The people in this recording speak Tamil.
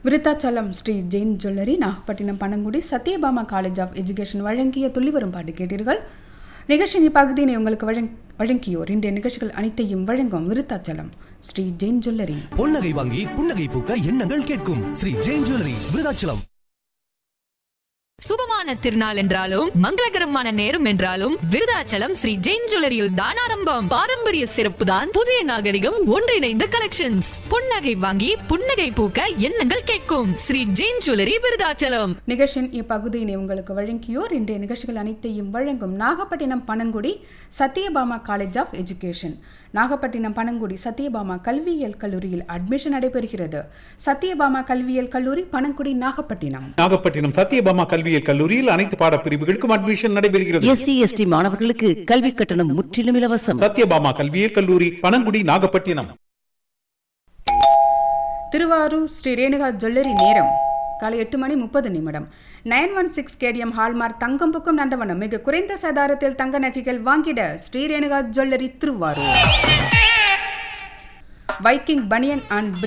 Virudhachalam Sri Jain jewellery Nagapattinam Panangudi Sathyabama college of education வழங்கிய துள்ளிவரும் பாட்டு கேட்டீர்கள் நிகழ்ச்சியின் இப்பகுதியினை உங்களுக்கு வழங் வழங்கியோர் இன்றைய நிகழ்ச்சிகள் அனைத்தையும் வழங்கும் விருத்தாச்சலம் ஸ்ரீ ஜெயின் ஜுவல்லரி பொன்னகை வாங்கி புன்னகை பூக்க எண்ணங்கள் கேட்கும் ஸ்ரீ ஜெயின் ஜுவல்லரி விருதாச்சலம் சுபமான திருநாள் என்றாலும் மங்களகரமான நேரம் என்றாலும் விருதாச்சலம் ஸ்ரீ ஜெயின் ஜுவல்லரியில் தான் ஆரம்பம் பாரம்பரிய சிறப்பு தான் புதிய நாகரிகம் ஒன்றிணைந்த கலெக்ஷன்ஸ் புன்னகை வாங்கி புன்னகை பூக்க எண்ணங்கள் கேட்கும் ஸ்ரீ ஜெயின் ஜுவல்லரி விருதாச்சலம் நிகழ்ச்சியின் இப்பகுதியினை உங்களுக்கு வழங்கியோர் இன்றைய நிகழ்ச்சிகள் அனைத்தையும் வழங்கும் Nagapattinam Panangudi Sathyabama college of education Nagapattinam Panangudi Sathyabama கல்வியியல் கல்லூரியில் அட்மிஷன் நடைபெறுகிறது சத்யபாமா கல்வியியல் கல்லூரி பனங்குடி நாகப்பட்டினம் நாகப்பட்டினம் சத்யபாமா கல்வியியல் கல்லூரியில் அனைத்து பாடப்பிரிவுகளுக்கும் அட்மிஷன் நடைபெறுகிறது எஸ்சி எஸ்டி மாணவர்களுக்கு கல்வி கட்டணம் முற்றிலும் இலவசம் சத்யபாமா கல்வியியல் கல்லூரி பனங்குடி நாகப்பட்டினம் திருவாரூர் ஸ்ரீ ரேணுகா ஜுவல்லரி நேரம் காலை எட்டு மணி முப்பது நிமிடம் nine one six KDM hallmark தங்கம் புக்கும் நந்தவனம் மிக குறைந்த சதாரத்தில் தங்க நகைகள் வாங்கிட Sri Renuka jewellery Thiruvarur Viking baniyan and